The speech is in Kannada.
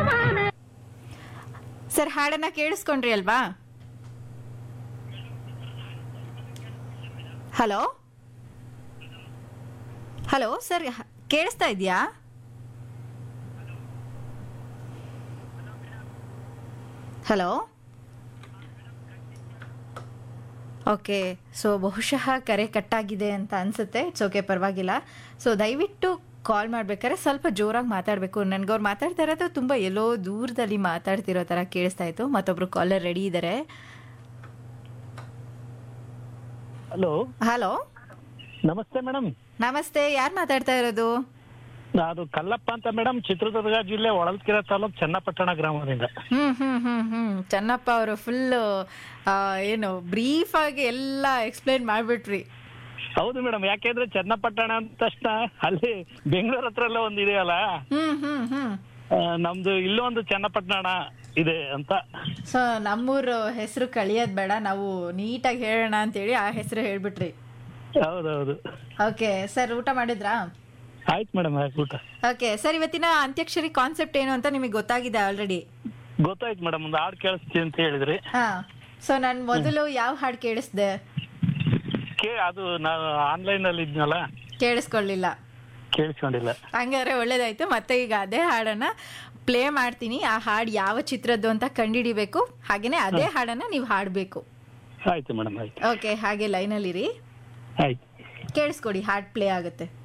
ಸರ್ ಹಾಡನ್ನ ಕೇಳಿಸ್ಕೊಂಡ್ರಿ ಅಲ್ವಾ ಹಲೋ ಹಲೋ ಸರ್ ಹ- ಕೇಳಿಸ್ತಾ ಇದೆಯಾ ಹಲೋ ಓಕೆ ಸೊ ಬಹುಶಃ ಕರೆ ಕಟ್ಟಾಗಿದೆ ಅಂತ ಅನ್ಸುತ್ತೆ ಇಟ್ಸ್ ಓಕೆ ಪರವಾಗಿಲ್ಲ ಸೊ ದಯವಿಟ್ಟು ಕಾಲ್ ಮಾಡ್ಬೇಕಾದ್ರೆ ಸ್ವಲ್ಪ ಜೋರಾಗಿ ಮಾತಾಡಬೇಕು ನನಗೆ ಅವ್ರು ಮಾತಾಡ್ತಾ ಇರೋದು ತುಂಬ ಎಲ್ಲೋ ದೂರದಲ್ಲಿ ಮಾತಾಡ್ತಿರೋ ಥರ ಕೇಳಿಸ್ತಾ ಇತ್ತು ಮತ್ತೊಬ್ರು ಕಾಲರ್ ರೆಡಿ ಇದ್ದಾರೆ ಹಲೋ ಹಲೋ ನಮಸ್ತೆ ಮೇಡಮ್ ನಮಸ್ತೆ ಯಾರು ಮಾತಾಡ್ತಾ ಇರೋದು ಅದು ಕಲ್ಲಪ್ಪ ಅಂತ ಮೇಡಮ್ ಚಿತ್ರದುರ್ಗ ಜಿಲ್ಲೆ ಹೊಳಲ್ಕೆರೆ ತಾಲೂಕ್ ಚನ್ನಪಟ್ಟಣ ಗ್ರಾಮದಿಂದ ಹ್ಮ್ ಹ್ಮ್ ಹ್ಮ್ ಹ್ಮ್ ಚೆನ್ನಪ್ಪ ಅವರು ಫುಲ್ ಏನು ಬ್ರೀಫ್ ಆಗಿ ಎಲ್ಲ ಎಕ್ಸ್ಪ್ಲೈನ್ ಮಾಡ್ಬಿಟ್ರಿ ಹೌದು ಮೇಡಮ್ ಯಾಕೆಂದ್ರೆ ಚನ್ನಪಟ್ಟಣ ಅಂದ ತಕ್ಷಣ ಅಲ್ಲಿ ಬೆಂಗಳೂರು ಹತ್ರ ಎಲ್ಲ ಒಂದು ಇದೆಯಲ್ಲ ಹ್ಮ್ ಹ್ಮ್ ಹ್ಮ್ ಆ, ನಮ್ದು ಇಲ್ಲೊಂದು ಚನ್ನಪಟ್ಟಣ ಇದೆ ಅಂತ ಸೊ ನಮ್ಮೂರು ಹೆಸರು ಕಳಿಯೋದ್ ಬೇಡ ನಾವು ನೀಟಾಗಿ ಹೇಳೋಣ ಅಂತೇಳಿ ಆ ಹೆಸರು ಹೇಳ್ಬಿಟ್ರಿ ಹೌದೌದು ಓಕೆ ಸರ್ ಊಟ ಮಾಡಿದ್ರಾ ಆಯ್ತು ಮೇಡಮ್ ಆಯ್ತು ಊಟ ಓಕೆ ಸರ್ ಇವತ್ತಿನ ಅಂತ್ಯಕ್ಷರಿ ಕಾನ್ಸೆಪ್ಟ್ ಏನು ಅಂತ ನಿಮಗೆ ಗೊತ್ತಾಗಿದೆ ಆಲ್ರೆಡಿ ಗೊತ್ತಾಯ್ತು ಮೇಡಮ್ ಒಂದು ಹಾಡು ಕೇಳಿಸ್ತೀನಿ ಅಂತ ಹೇಳಿದ್ರಿ ಹಾ ಸೊ ನಾನು ಮೊದಲು ಯಾವ ಹಾಡು ಕೇಳಿಸ್ದೆ ಕೇ ಅದು ನಾನು ಆನ್ಲೈನ್ ಅಲ್ಲಿ ಇದ್ನಲ್ಲ ಕೇಳಿಸ್ಕೊಳ್ಳಿಲ್ಲ ಕೇಳಿಸ್ಕೊಂಡಿಲ್ಲ ಹಂಗಾದ್ರೆ ಒಳ್ಳೇದಾಯ್ತು ಮತ್ತೆ ಈಗ ಅದೇ ಹಾಡನ್ನ ಪ್ಲೇ ಮಾಡ್ತೀನಿ ಆ ಹಾಡು ಯಾವ ಚಿತ್ರದ್ದು ಅಂತ ಕಂಡಿಡಿಬೇಕು ಹಾಗೇನೆ ಅದೇ ಹಾಡನ್ನ ನೀವು ಹಾಡಬೇಕು ಆಯ್ತು ಮೇಡಮ್ ಆಯ್ತು ಓಕೆ ಹಾಗೆ ಲೈನಲ್ಲಿರಿ ಆಯ್ತು ಕೇಳಿಸ್ಕೊಡಿ ಹಾಡ್ ಪ್ಲೇ ಆಗುತ್ತೆ